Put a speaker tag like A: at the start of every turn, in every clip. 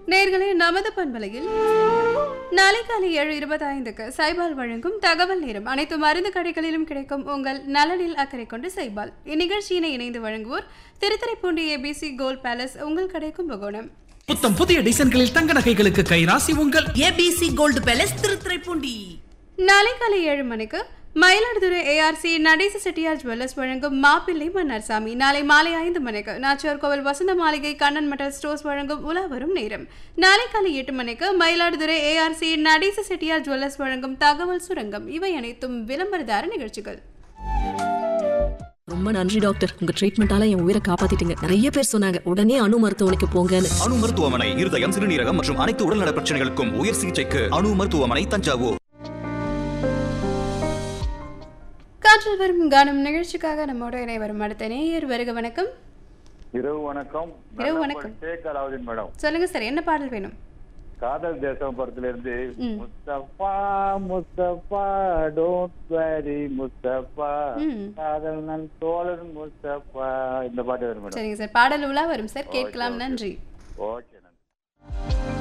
A: நேர்களே நமது பண்பலையில் நாளை காலை ஏழு இருபத்தைந்துக்கு சைபால் வழங்கும் தகவல் நேரம் அனைத்து மருந்து கடைகளிலும் கிடைக்கும் உங்கள் நலனில் அக்கறை கொண்டு சைபால் இந்நிகழ்ச்சியினை இணைந்து வழங்குவோர் திருத்துறைப்பூண்டி ஏபிசி கோல்ட் பேலஸ் உங்கள் கிடைக்கும் புகோணம்
B: புத்தம் புதிய டிசைன்களில் தங்க நகைகளுக்கு கைராசி உங்கள்
C: ஏபிசி கோல்டு பேலஸ் திருத்துறைப்பூண்டி
A: நாளை காலை ஏழு மணிக்கு மயிலாடுதுறை ஏஆர்சி நடேச செட்டியார் ஜுவல்லர்ஸ் வழங்கும் மாப்பிள்ளை மன்னார்சாமி நாளை மாலை ஐந்து மணிக்கு நாச்சியார் கோவில் வசந்த மாளிகை கண்ணன் மெட்டல் ஸ்டோர்ஸ் வழங்கும் உலா வரும் நேரம் நாளை காலை எட்டு மணிக்கு மயிலாடுதுறை ஏஆர்சி நடேச செட்டியார் ஜுவல்லர்ஸ் வழங்கும் தகவல் சுரங்கம் இவை அனைத்தும் விளம்பரதார நிகழ்ச்சிகள்
D: ரொம்ப நன்றி டாக்டர் உங்க ட்ரீட்மெண்டால என் உயிரை காப்பாத்திட்டீங்க நிறைய பேர் சொன்னாங்க உடனே அணு மருத்துவமனைக்கு போங்கன்னு
E: அணு மருத்துவமனை இருதயம் சிறுநீரகம் மற்றும் அனைத்து உடல்நல பிரச்சனைகளுக்கும் உயர் சிகிச்சைக்கு அணு மருத்துவமனை தஞ்சாவூர்
A: காற்றில் வரும் கானம் நிகழ்ச்சிக்காக நம்மோட இணை வரும் அடுத்த நேயர் வருக வணக்கம்
F: இரவு வணக்கம்
A: இரவு வணக்கம்.
F: ஷேக் அலாவுதீன் மேடம்
A: சொல்லுங்க சார் என்ன பாடல் வேணும்
F: காதல் தேசம் படத்துல இருந்து
A: ம்.
F: முஸ்தபா முஸ்தபா டோன்ட் வெரி முஸ்தபா
A: ம்.
F: காதல் நன் தோழன் முஸ்தபா இந்த பாட்டு வரும் மேடம்
A: சரிங்க சார் பாடல் உலா வரும் சார் கேட்கலாம்
F: ஓகே.
A: நன்றி
F: ஓகே நன்றி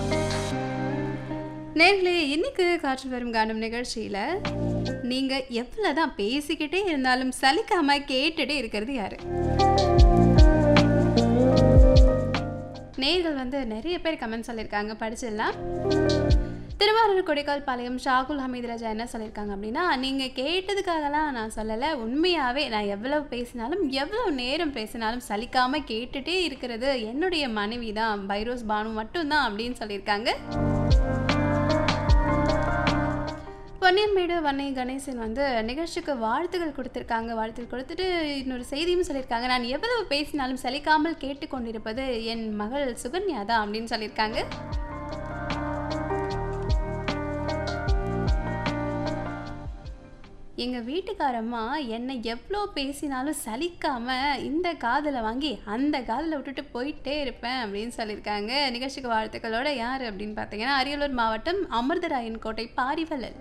A: நேர்களே இன்னைக்கு காற்று வரும் காணும் நிகழ்ச்சியில நீங்க எவ்வளவுதான் பேசிக்கிட்டே இருந்தாலும் சலிக்காம கேட்டுட்டே இருக்கிறது யாரு நேர்கள் வந்து நிறைய பேர் கமெண்ட் சொல்லியிருக்காங்க படிச்சிடலாம் திருவாரூர் கொடைக்கால் பாளையம் ஷாகுல் ஹமீத் ராஜா என்ன சொல்லியிருக்காங்க அப்படின்னா நீங்கள் கேட்டதுக்காகலாம் நான் சொல்லலை உண்மையாகவே நான் எவ்வளவு பேசினாலும் எவ்வளவு நேரம் பேசினாலும் சலிக்காமல் கேட்டுட்டே இருக்கிறது என்னுடைய மனைவி தான் பைரோஸ் பானு மட்டும்தான் அப்படின்னு சொல்லியிருக்காங்க பொன்னியன்மேடு வன்னை கணேசன் வந்து நிகழ்ச்சிக்கு வாழ்த்துக்கள் கொடுத்துருக்காங்க வாழ்த்துக்கள் கொடுத்துட்டு இன்னொரு செய்தியும் சொல்லியிருக்காங்க நான் எவ்வளவு பேசினாலும் சலிக்காமல் கேட்டுக்கொண்டிருப்பது என் மகள் சுகன்யா தான் அப்படின்னு சொல்லியிருக்காங்க எங்கள் வீட்டுக்காரம்மா என்னை எவ்வளோ பேசினாலும் சலிக்காம இந்த காதில் வாங்கி அந்த காதில் விட்டுட்டு போயிட்டே இருப்பேன் அப்படின்னு சொல்லியிருக்காங்க நிகழ்ச்சிக்கு வாழ்த்துக்களோட யார் அப்படின்னு பார்த்தீங்கன்னா அரியலூர் மாவட்டம் அமிர்தராயன் கோட்டை பாரிவலல்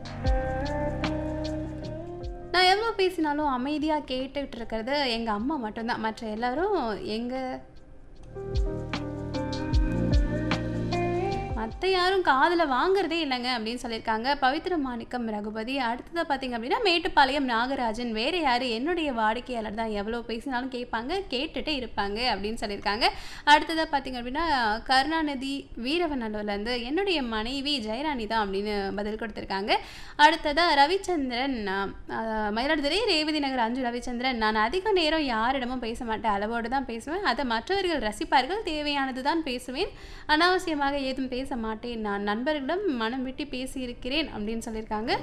A: நான் எவ்வளோ பேசினாலும் அமைதியாக கேட்டுட்டு இருக்கிறது எங்கள் அம்மா மட்டும்தான் மற்ற எல்லாரும் எங்கள் மற்ற யாரும் காதில் வாங்குறதே இல்லைங்க அப்படின்னு சொல்லியிருக்காங்க பவித்ர மாணிக்கம் ரகுபதி அடுத்ததாக பார்த்தீங்க அப்படின்னா மேட்டுப்பாளையம் நாகராஜன் வேறு யார் என்னுடைய வாடிக்கையாளர் தான் எவ்வளோ பேசினாலும் கேட்பாங்க கேட்டுட்டே இருப்பாங்க அப்படின்னு சொல்லியிருக்காங்க அடுத்ததாக பார்த்தீங்க அப்படின்னா கருணாநிதி வீரவநல்லூர்லேருந்து என்னுடைய மனைவி ஜெயராணி தான் அப்படின்னு பதில் கொடுத்துருக்காங்க அடுத்ததாக ரவிச்சந்திரன் அஹ், மயிலாடுதுறை ரேவதி நகர் அஞ்சு ரவிச்சந்திரன் நான் அதிக நேரம் யாரிடமும் பேச மாட்டேன் அளவோடு தான் பேசுவேன் அதை மற்றவர்கள் ரசிப்பார்கள் தேவையானது தான் பேசுவேன் அனாவசியமாக ஏதும் பேச மாட்டேன் நான் நண்பர்களிடம் மனம் விட்டு பேசியிருக்கிறேன் அப்படின்னு சொல்லியிருக்காங்க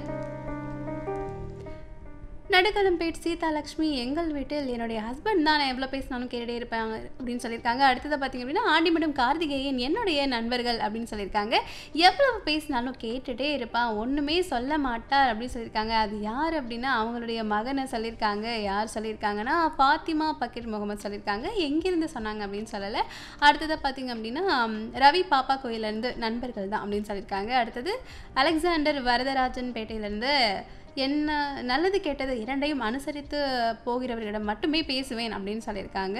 A: நடுக்கலம்பேட் சீதாலக்ஷ்மி எங்கள் வீட்டில் என்னுடைய ஹஸ்பண்ட் தான் நான் எவ்வளோ பேசினாலும் கேட்டுட்டே இருப்பாங்க அப்படின்னு சொல்லியிருக்காங்க அடுத்தது பார்த்தீங்க அப்படின்னா ஆண்டிமடம் கார்த்திகேயன் என்னுடைய நண்பர்கள் அப்படின்னு சொல்லியிருக்காங்க எவ்வளவு பேசினாலும் கேட்டுட்டே இருப்பான் ஒன்றுமே சொல்ல மாட்டார் அப்படின்னு சொல்லியிருக்காங்க அது யார் அப்படின்னா அவங்களுடைய மகனை சொல்லியிருக்காங்க யார் சொல்லியிருக்காங்கன்னா ஃபாத்திமா பக்கீர் முகமது சொல்லியிருக்காங்க எங்கேருந்து சொன்னாங்க அப்படின்னு சொல்லலை அடுத்ததாக பார்த்தீங்க அப்படின்னா ம், ரவி பாப்பா கோயிலேருந்து நண்பர்கள் தான் அப்படின்னு சொல்லியிருக்காங்க அடுத்தது அலெக்சாண்டர் வரதராஜன் பேட்டையிலேருந்து என்ன நல்லது கெட்டது இரண்டையும் அனுசரித்து போகிறவர்களிடம் மட்டுமே பேசுவேன் அப்படின்னு சொல்லியிருக்காங்க